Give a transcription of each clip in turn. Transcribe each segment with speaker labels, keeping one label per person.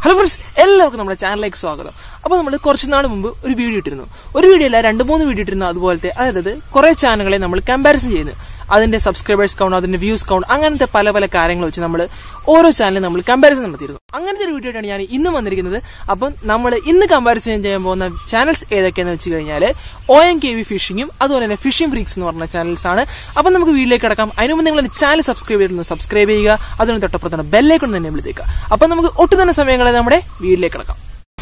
Speaker 1: hello friends എല്ലാവർക്കും നമ്മുടെ ചാനലിലേക്ക് സ്വാഗതം അപ്പോൾ നമ്മൾ കുറച്ച് നാൾ മുമ്പ് ഒരു വീഡിയോ ഇട്ടിരുന്നു ഒരു വീഡിയോ അല്ല രണ്ട് മൂന്ന് വീഡിയോ ഇട്ടിരുന്നു അതുപോലത്തെ അതായത് കുറെ ചാനലുകളെ നമ്മൾ കമ്പാരിസൺ ചെയ്യുന്നു അതിന്റെ സബ്സ്ക്രൈബേഴ്സ് കൗണ്ട് അതിന്റെ വ്യൂസ് കൗണ്ട് അങ്ങനത്തെ പല പല കാര്യങ്ങൾ വെച്ച് നമ്മൾ ഓരോ ചാനലും നമ്മൾ കമ്പാരിസൺ നടത്തിയിരുന്നു അങ്ങനത്തെ ഒരു വീഡിയോ ആയിട്ടാണ് ഞാൻ ഇന്ന് വന്നിരിക്കുന്നത് അപ്പം നമ്മൾ ഇന്ന് കമ്പാരിസൺ ചെയ്യാൻ പോകുന്ന ചാനൽസ് ഏതൊക്കെയാന്ന് വെച്ച് കഴിഞ്ഞാൽ ഒ എം കെ വി ഫിഷിങ്ങും അതുപോലെ തന്നെ ഫിഷിംഗ് ഫ്രീക്സ് എന്ന് പറഞ്ഞ ചാനൽസ് ആണ് അപ്പം നമുക്ക് വീട്ടിലേക്ക് കിടക്കാം അതിന് മുമ്പ് നിങ്ങൾ ചാനൽ സബ്സ്ക്രൈബ് ചെയ്തിരുന്നു സബ്സ്ക്രൈബ് ചെയ്യുക അതിന് തൊട്ടപ്പുറത്താണ് ബെല്ലേക്കൊണ്ട് തന്നെ വിളിച്ചേക്കുക അപ്പം നമുക്ക് ഒട്ടു തന്നെ സമയങ്ങളെ നമ്മുടെ വീട്ടിലേക്ക് കിടക്കാം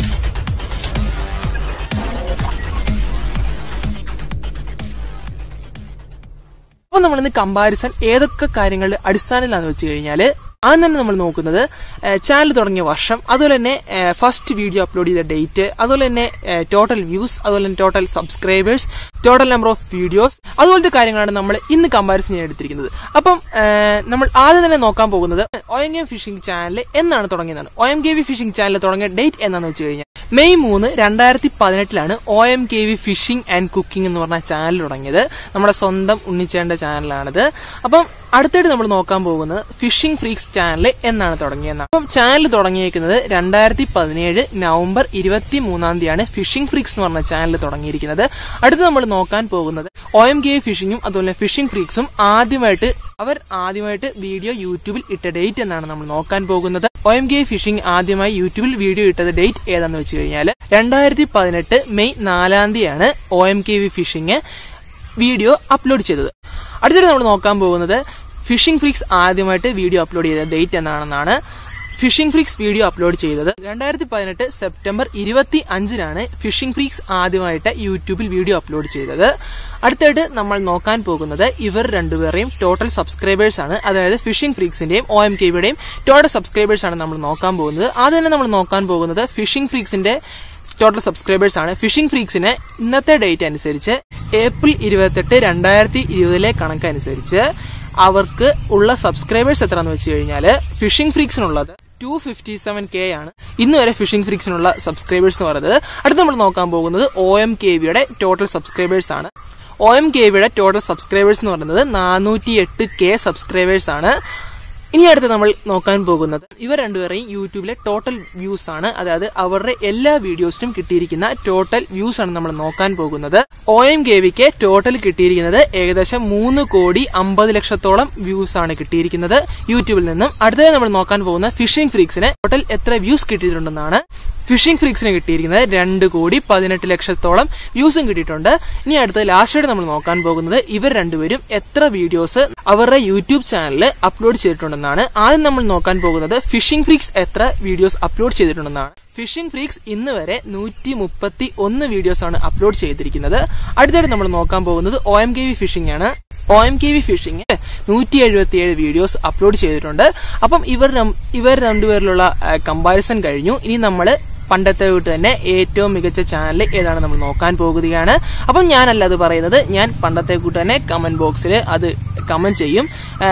Speaker 1: അപ്പൊ നമ്മൾ ഇന്ന് കമ്പാരിസൺ ഏതൊക്കെ കാര്യങ്ങളുടെ അടിസ്ഥാനത്തിലാണെന്ന് വെച്ച് കഴിഞ്ഞാല് ആദ്യം തന്നെ നമ്മൾ നോക്കുന്നത് ചാനൽ തുടങ്ങിയ വർഷം അതുപോലെ തന്നെ ഫസ്റ്റ് വീഡിയോ അപ്ലോഡ് ചെയ്ത ഡേറ്റ് അതുപോലെ തന്നെ ടോട്ടൽ വ്യൂസ് അതുപോലെ തന്നെ total subscribers total number of videos അതുപോലത്തെ കാര്യങ്ങളാണ് നമ്മൾ ഇന്ന് കമ്പാരിസൺ ചെയ്യാൻ എടുത്തിരിക്കുന്നത് അപ്പം നമ്മൾ ആദ്യം തന്നെ നോക്കാൻ പോകുന്നത് O M K fishing channel എന്നാണ് തുടങ്ങിയതാണ് O M K V fishing channel തുടങ്ങിയ ഡേറ്റ് എന്നാന്ന് വെച്ച് കഴിഞ്ഞാൽ മെയ് മൂന്ന് രണ്ടായിരത്തി പതിനെട്ടിലാണ് O M K V fishing and cooking എന്ന് പറഞ്ഞ ചാനൽ തുടങ്ങിയത് നമ്മുടെ സ്വന്തം ഉണ്ണിച്ചേണ്ട ചാനലാണിത് അപ്പം അടുത്തായിട്ട് നമ്മൾ നോക്കാൻ പോകുന്നത് ഫിഷിംഗ് ഫ്രീക്സ് ചാനൽ എന്നാണ് തുടങ്ങിയെന്നാണ് അപ്പം ചാനൽ തുടങ്ങിയേക്കുന്നത് രണ്ടായിരത്തി പതിനേഴ് നവംബർ ഇരുപത്തി മൂന്നാം തീയതിയാണ് ഫിഷിംഗ് ഫ്രീക്സ് എന്ന് പറഞ്ഞ ചാനൽ തുടങ്ങിയിരിക്കുന്നത് അടുത്ത് നമ്മൾ നോക്കാൻ പോകുന്നത് ഒ എം കെ ഫിഷിംഗും അതുപോലെ ഫിഷിംഗ് ഫ്രീക്സും ആദ്യമായിട്ട് അവർ ആദ്യമായിട്ട് വീഡിയോ യൂട്യൂബിൽ ഇട്ട ഡേറ്റ് എന്നാണ് നമ്മൾ നോക്കാൻ പോകുന്നത് ഒ എം കെ ഫിഷിംഗ് ആദ്യമായി യൂട്യൂബിൽ വീഡിയോ ഇട്ടത് ഡേറ്റ് ഏതാന്ന് വെച്ച് കഴിഞ്ഞാൽ രണ്ടായിരത്തി പതിനെട്ട് മെയ് നാലാം തീയതിയാണ് O M K V fishing video upload ചെയ്തത് അടുത്തിട്ട് നമ്മൾ നോക്കാൻ പോകുന്നത് ഫിഷിംഗ് ഫ്രീക്സ് ആദ്യമായിട്ട് വീഡിയോ അപ്ലോഡ് ചെയ്ത ഡേറ്റ് എന്നാണെന്നാണ് ഫിഷിംഗ് ഫ്രീക്സ് വീഡിയോ അപ്ലോഡ് ചെയ്തത് രണ്ടായിരത്തി പതിനെട്ട് സെപ്റ്റംബർ ഇരുപത്തി അഞ്ചിനാണ് ഫിഷിംഗ് ഫ്രീക്സ് ആദ്യമായിട്ട് യൂട്യൂബിൽ വീഡിയോ അപ്ലോഡ് ചെയ്തത് അടുത്തായിട്ട് നമ്മൾ നോക്കാൻ പോകുന്നത് ഇവർ രണ്ടുപേരെയും ടോട്ടൽ സബ്സ്ക്രൈബേഴ്സ് ആണ് അതായത് ഫിഷിംഗ് ഫ്രീക്സിന്റെയും ഒ എം കെയുടെയും ടോട്ടൽ സബ്സ്ക്രൈബേഴ്സ് ആണ് നമ്മൾ നോക്കാൻ പോകുന്നത് ആദ്യം തന്നെ നമ്മൾ നോക്കാൻ പോകുന്നത് ഫിഷിംഗ് ഫ്രീക്സിന്റെ ടോട്ടൽ സബ്സ്ക്രൈബേഴ്സ് ആണ് ഫിഷിംഗ് ഫ്രീക്സിന് ഇന്നത്തെ ഡേറ്റ് അനുസരിച്ച് ഏപ്രിൽ ഇരുപത്തെട്ട് രണ്ടായിരത്തി ഇരുപതിലെ കണക്കനുസരിച്ച് അവർക്ക് ഉള്ള സബ്സ്ക്രൈബേഴ്സ് എത്രയാണെന്ന് വെച്ച് കഴിഞ്ഞാൽ ഫിഷിംഗ് ഫ്രീക്സിനുള്ളത് ടു ഫിഫ്റ്റി സെവൻ കെ ആണ് ഇന്ന് വരെ ഫിഷിംഗ് ഫ്രീക്സിനുള്ള സബ്സ്ക്രൈബേഴ്സ് എന്ന് പറയുന്നത് അടുത്ത് നമ്മൾ നോക്കാൻ പോകുന്നത് ഒ എം കെ വിയുടെ ടോട്ടൽ സബ്സ്ക്രൈബേഴ്സ് ആണ് ഒ എം കെ വിയുടെ ടോട്ടൽ സബ്സ്ക്രൈബേഴ്സ് എന്ന് പറയുന്നത് നാനൂറ്റി എട്ട് കെ സബ്സ്ക്രൈബേഴ്സ് ആണ് ഇനി അടുത്ത് നമ്മൾ നോക്കാൻ പോകുന്നത് ഇവർ രണ്ടുപേരെയും യൂട്യൂബിലെ ടോട്ടൽ വ്യൂസ് ആണ് അതായത് അവരുടെ എല്ലാ വീഡിയോസിനും കിട്ടിയിരിക്കുന്ന ടോട്ടൽ വ്യൂസ് ആണ് നമ്മൾ നോക്കാൻ പോകുന്നത് ഒ എം കെ വിക്ക് ടോട്ടൽ കിട്ടിയിരിക്കുന്നത് ഏകദേശം മൂന്ന് കോടി അമ്പത് ലക്ഷത്തോളം വ്യൂസ് ആണ് കിട്ടിയിരിക്കുന്നത് യൂട്യൂബിൽ നിന്നും അടുത്തത് നമ്മൾ നോക്കാൻ പോകുന്ന ഫിഷിംഗ് ഫ്രീക്സിന് ടോട്ടൽ എത്ര വ്യൂസ് കിട്ടിയിട്ടുണ്ടെന്നാണ് ഫിഷിംഗ് ഫ്രീക്സിന് കിട്ടിയിരിക്കുന്നത് രണ്ട് കോടി പതിനെട്ട് ലക്ഷത്തോളം വ്യൂസും കിട്ടിയിട്ടുണ്ട് ഇനി അടുത്ത ലാസ്റ്റായിട്ട് നമ്മൾ നോക്കാൻ പോകുന്നത് ഇവർ രണ്ടുപേരും എത്ര വീഡിയോസ് അവരുടെ യൂട്യൂബ് ചാനലിൽ അപ്ലോഡ് ചെയ്തിട്ടുണ്ടെന്നാണ് ആദ്യം നമ്മൾ നോക്കാൻ പോകുന്നത് ഫിഷിംഗ് ഫ്രീക്സ് എത്ര വീഡിയോസ് അപ്ലോഡ് ചെയ്തിട്ടുണ്ടെന്നാണ് ഫിഷിംഗ് ഫ്രീക്സ് ഇന്ന് വരെ നൂറ്റി മുപ്പത്തി ഒന്ന് വീഡിയോസ് ആണ് അപ്ലോഡ് ചെയ്തിരിക്കുന്നത് അടുത്തായിട്ട് നമ്മൾ നോക്കാൻ പോകുന്നത് O M K V fishing ആണ് O M K V fishing നൂറ്റി എഴുപത്തി ഏഴ് വീഡിയോസ് അപ്ലോഡ് ചെയ്തിട്ടുണ്ട് അപ്പം ഇവർ ഇവർ രണ്ടുപേരിലുള്ള കമ്പാരിസൺ കഴിഞ്ഞു ഇനി നമ്മൾ പണ്ടത്തെ തൊട്ട് തന്നെ ഏറ്റവും മികച്ച ചാനൽ ഏതാണ് നമ്മൾ നോക്കാൻ പോകുകയാണ് അപ്പം ഞാനല്ല അത് പറയുന്നത് ഞാൻ പണ്ടത്തെ കൂട്ട് തന്നെ കമന്റ് ബോക്സിൽ അത് കമന്റ് ചെയ്യും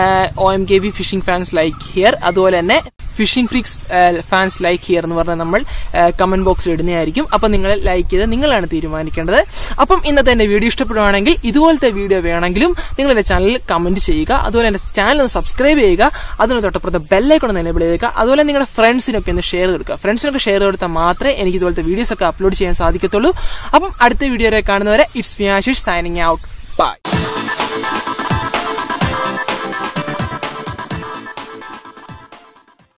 Speaker 1: O M K V fishing fans like here അതുപോലെ തന്നെ fishing freaks fans like here എന്ന് പറഞ്ഞാൽ നമ്മൾ കമന്റ് ബോക്സിൽ ഇടുന്നതായിരിക്കും അപ്പം നിങ്ങൾ ലൈക്ക് ചെയ്ത് നിങ്ങളാണ് തീരുമാനിക്കേണ്ടത് അപ്പം ഇന്നത്തെ എന്റെ വീഡിയോ ഇഷ്ടപ്പെടുവാണെങ്കിൽ ഇതുപോലത്തെ വീഡിയോ വേണമെങ്കിലും നിങ്ങൾ എന്റെ ചാനലിൽ കമന്റ് ചെയ്യുക അതുപോലെ എന്റെ ചാനൽ ഒന്ന് സബ്സ്ക്രൈബ് ചെയ്യുക അതിന് തൊട്ടപ്പുറത്ത് ബെല്ലൈക്കൺ ഒന്ന് എനേബിൾ ചെയ്യുക അതുപോലെ നിങ്ങളുടെ ഫ്രണ്ട്സിനൊക്കെ ഒന്ന് ഷെയർ കൊടുക്കുക ഫ്രണ്ട്സിനൊക്കെ ഷെയർ കൊടുത്താൽ മാത്രമേ എനിക്ക് ഇതുപോലത്തെ വീഡിയോസ് ഒക്കെ അപ്ലോഡ് ചെയ്യാൻ സാധിക്കത്തുള്ളൂ അപ്പം അടുത്ത വീഡിയോ കാണുന്നവരെ it's me Ashish signing out by